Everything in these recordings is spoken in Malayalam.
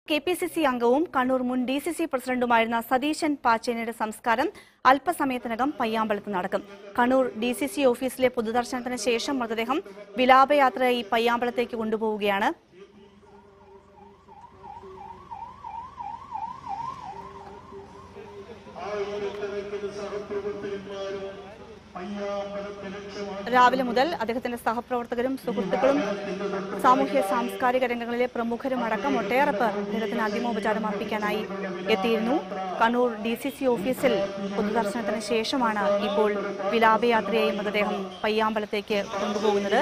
കെ പി സി സി അംഗവും കണ്ണൂർ മുൻ ഡി സി സി പ്രസിഡന്റുമായിരുന്ന സതീശൻ പാച്ചേനയുടെ സംസ്കാരം അല്പസമയത്തിനകം പയ്യാമ്പലത്ത് നടക്കും കണ്ണൂർ ഡി സി സി ഓഫീസിലെ പൊതുദർശനത്തിന് ശേഷം മൃതദേഹം വിലാപയാത്രയായി പയ്യാമ്പലത്തേക്ക് കൊണ്ടുപോവുകയാണ് രാവിലെ മുതൽ അദ്ദേഹത്തിന്റെ സഹപ്രവർത്തകരും സുഹൃത്തുക്കളും സാമൂഹ്യ സാംസ്കാരിക രംഗങ്ങളിലെ പ്രമുഖരും അടക്കം ഒട്ടേറെ പേർ അദ്ദേഹത്തിന് അന്തിമോപചാരം അർപ്പിക്കാനായി എത്തിയിരുന്നു കണ്ണൂർ ഡി സി സി ഓഫീസിൽ പൊതുദർശനത്തിന് ശേഷമാണ് ഇപ്പോൾ വിലാപയാത്രയായി മൃതദേഹം പയ്യാമ്പലത്തേക്ക് കൊണ്ടുപോകുന്നത്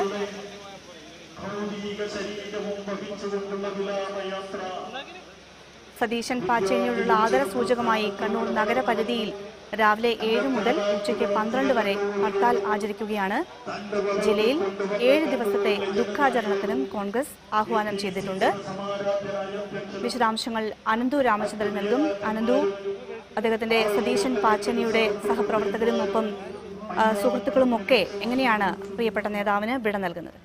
സതീശൻ പാച്ചേനിയോടുള്ള ആദരസൂചകമായി കണ്ണൂർ നഗരപരിധിയിൽ രാവിലെ ഏഴ് മുതൽ ഉച്ചയ്ക്ക് പന്ത്രണ്ട് വരെ ഹർത്താൽ ആചരിക്കുകയാണ് ജില്ലയിൽ ഏഴ് ദിവസത്തെ ദുഃഖാചരണത്തിനും കോൺഗ്രസ് ആഹ്വാനം ചെയ്തിട്ടുണ്ട് വിശദാംശങ്ങൾ അനന്തു രാമചന്ദ്രൻ നൽകും അനന്തു അദ്ദേഹത്തിന്റെ സതീശൻ പാച്ചേനിയുടെ സഹപ്രവർത്തകരും ഒപ്പം ആ, സുഹൃത്തുക്കളുമൊക്കെ എങ്ങനെയാണ് പ്രിയപ്പെട്ട നേതാവിന് വിട നൽകുന്നത്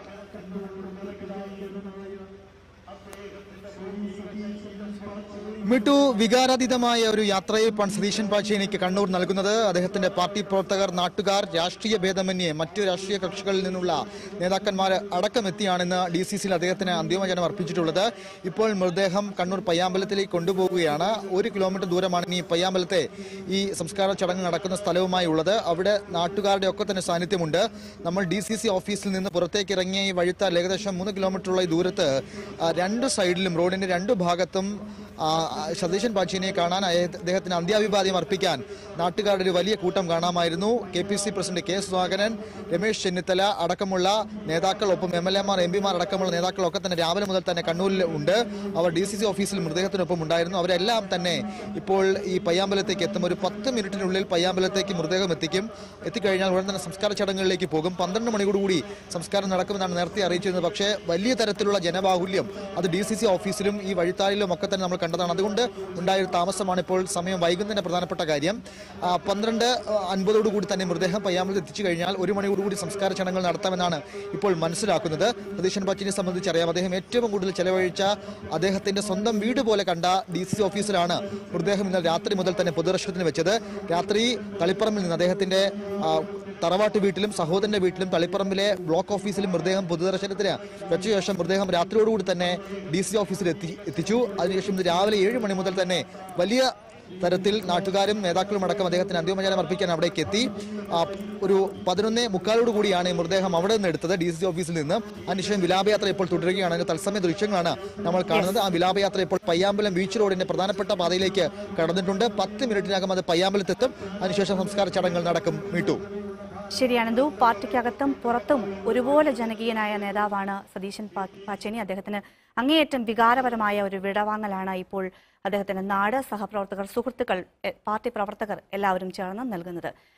മിട്ടു വികാരാതീതമായ ഒരു യാത്രയിൽ പൺ സതീശൻ പാച്ചേനിക്ക് കണ്ണൂർ നൽകുന്നത് അദ്ദേഹത്തിന്റെ പാർട്ടി പ്രവർത്തകർ നാട്ടുകാർ രാഷ്ട്രീയ ഭേദമന്യേ മറ്റു രാഷ്ട്രീയ കക്ഷികളിൽ നിന്നുള്ള നേതാക്കന്മാർ അടക്കമെത്തിയാണെന്ന് ഡി സി സിയിൽ അദ്ദേഹത്തിന് അന്തിമവചനം അർപ്പിച്ചിട്ടുള്ളത് ഇപ്പോൾ മൃതദേഹം കണ്ണൂർ പയ്യാമ്പലത്തിലേക്ക് കൊണ്ടുപോവുകയാണ് ഒരു കിലോമീറ്റർ ദൂരമാണ് ഇനി പയ്യാമ്പലത്തെ ഈ സംസ്കാര ചടങ്ങ് നടക്കുന്ന സ്ഥലവുമായി ഉള്ളത് അവിടെ നാട്ടുകാരുടെ ഒക്കെ തന്നെ സാന്നിധ്യമുണ്ട് നമ്മൾ ഡി സി സി ഓഫീസിൽ നിന്ന് പുറത്തേക്ക് ഇറങ്ങിയ ഈ വഴുത്താൽ ഏകദേശം മൂന്ന് കിലോമീറ്ററുള്ള ഈ ദൂരത്ത് ആ, രണ്ട് സൈഡിലും റോഡിന്റെ രണ്ട് ഭാഗത്തും ആ, സതീശൻ പാച്ചീനെ കാണാൻ അയ- അദ്ദേഹത്തിന് അന്ത്യാഭിവാദ്യം അർപ്പിക്കാൻ നാട്ടുകാരുടെ ഒരു വലിയ കൂട്ടം കാണാമായിരുന്നു K P C president K Sudhakaran Ramesh Chennithala അടക്കമുള്ള നേതാക്കൾ ഒപ്പം എം എൽ എമാർ എം പിമാർ അടക്കമുള്ള നേതാക്കളൊക്കെ തന്നെ രാവിലെ മുതൽ തന്നെ കണ്ണൂരിൽ ഉണ്ട് അവർ ഡി സി സി ഓഫീസിൽ മൃതദേഹത്തിനൊപ്പം ഉണ്ടായിരുന്നു അവരെല്ലാം തന്നെ ഇപ്പോൾ ഈ പയ്യാമ്പലത്തേക്ക് എത്തും ഒരു പത്ത് മിനിറ്റിനുള്ളിൽ പയ്യാമ്പലത്തേക്ക് മൃതദേഹം എത്തിക്കും എത്തിക്കഴിഞ്ഞാൽ ഉടൻ തന്നെ സംസ്കാര ചടങ്ങുകളിലേക്ക് പോകും പന്ത്രണ്ട് മണിയോടുകൂടി സംസ്കാരം നടക്കുമെന്നാണ് നേരത്തെ അറിയിച്ചിരുന്നത് പക്ഷേ വലിയ തരത്തിലുള്ള ജനബാഹുല്യം അത് ഡി സി സി ഓഫീസിലും ഈ വഴിത്താലിലും ഒക്കെ തന്നെ നമ്മൾ കണ്ടതാണ് അതുകൊണ്ട് ഉണ്ടായ ഒരു താമസമാണ് ഇപ്പോൾ സമയം വൈകുന്നതിന്റെ പ്രധാനപ്പെട്ട കാര്യം ആ, പന്ത്രണ്ട് അൻപതോടുകൂടി തന്നെ മൃതദേഹം പയ്യാമ്പലത്ത് എത്തിച്ചു കഴിഞ്ഞാൽ ഒരു മണിയോടുകൂടി സംസ്കാര ചടങ്ങുകൾ നടത്താമെന്നാണ് ഇപ്പോൾ മനസ്സിലാക്കുന്നത് സതീശൻ പച്ചിനെ സംബന്ധിച്ചറിയാം അദ്ദേഹം ഏറ്റവും കൂടുതൽ ചെലവഴിച്ച അദ്ദേഹത്തിന്റെ സ്വന്തം വീട് പോലെ കണ്ട ഡി സി ഓഫീസിലാണ് മൃതദേഹം ഇന്നലെ രാത്രി മുതൽ തന്നെ പൊതുദർശനത്തിന് വെച്ചത് രാത്രി തളിപ്പറമ്പിൽ നിന്ന് അദ്ദേഹത്തിന്റെ ആ, തറവാട്ട് വീട്ടിലും സഹോദരന്റെ വീട്ടിലും തളിപ്പറമ്പിലെ ബ്ലോക്ക് ഓഫീസിലും മൃതദേഹം പൊതുദർശനത്തിന് വെച്ച ശേഷം മൃതദേഹം രാത്രിയോടുകൂടി തന്നെ ഡി സി ഓഫീസിൽ എത്തി എത്തിച്ചു അതിനുശേഷം ഇന്ന് രാവിലെ ഏഴ് മണി മുതൽ തന്നെ വലിയ തരത്തിൽ നാട്ടുകാരും നേതാക്കളും അടക്കം അദ്ദേഹത്തിന് അന്തിമോപചാരം അർപ്പിക്കാൻ അവിടേക്ക് എത്തി ആ, ഒരു പതിനൊന്നേ മുക്കാലോട് കൂടിയാണ് ഈ മൃതദേഹം അവിടെ നിന്ന് എടുത്തത് ഡി സി ഓഫീസിൽ നിന്ന് അതിനുശേഷം വിലാപയാത്ര ഇപ്പോൾ തുടരുകയാണ് അതിന്റെ തത്സമയ ദൃശ്യങ്ങളാണ് നമ്മൾ കാണുന്നത് ആ വിലാപയാത്ര ഇപ്പോൾ പയ്യാമ്പലം ബീച്ച് റോഡിന്റെ പ്രധാനപ്പെട്ട പാതയിലേക്ക് കടന്നിട്ടുണ്ട് പത്ത് മിനിറ്റിനകം അത് പയ്യാമ്പലത്തെത്തും അതിനുശേഷം സംസ്കാര ചടങ്ങുകൾ നടക്കും മീട്ടു ശരിയാനന്ദു പാർട്ടിക്കകത്തും പുറത്തും ഒരുപോലെ ജനകീയനായ നേതാവാണ് സതീശൻ പാ- പാച്ചേനി അദ്ദേഹത്തിന് അങ്ങേയറ്റം വികാരപരമായ ഒരു വിടവാങ്ങലാണ് ഇപ്പോൾ അദ്ദേഹത്തിന്റെ നാട് സഹപ്രവർത്തകർ സുഹൃത്തുക്കൾ എ, പാർട്ടി പ്രവർത്തകർ എല്ലാവരും ചേർന്ന് നൽകുന്നത്